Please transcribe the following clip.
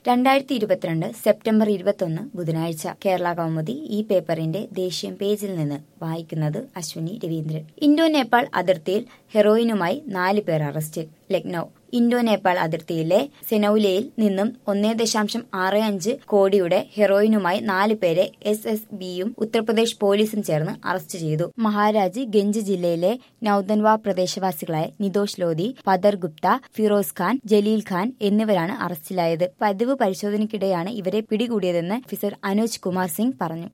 രണ്ടായിരത്തി ഇരുപത്തിരണ്ട് സെപ്റ്റംബർ ഇരുപത്തൊന്ന് ബുധനാഴ്ച കേരള കൗമുദി ഈ പേപ്പറിന്റെ ദേശീയ പേജിൽ നിന്ന് വായിക്കുന്നത് അശ്വിനി രവീന്ദ്രൻ ഇന്തോ നേപ്പാൾ അതിർത്തിയിൽ ഹെറോയിനുമായി നാല് പേർ അറസ്റ്റിൽ ലക്നൌ ഇന്തോ നേപ്പാൾ അതിർത്തിയിലെ സെനൌലയിൽ നിന്നും ഒന്നേ ദശാംശം ആറ് അഞ്ച് കോടിയുടെ ഹെറോയിനുമായി നാല് പേരെ എസ് എസ് ബിയും ഉത്തർപ്രദേശ് പോലീസും ചേർന്ന് അറസ്റ്റ് ചെയ്തു മഹാരാജ് ഗഞ്ച് ജില്ലയിലെ നൌതൻവ പ്രദേശവാസികളായ നിതോഷ് ലോധി പദർ ഗുപ്ത ഫിറോസ് ഖാൻ ജലീൽ ഖാൻ എന്നിവരാണ് അറസ്റ്റിലായത് പതിവ് പരിശോധനയ്ക്കിടെയാണ് ഇവരെ പിടികൂടിയതെന്ന് ഓഫീസർ അനോജ് കുമാർ സിംഗ് പറഞ്ഞു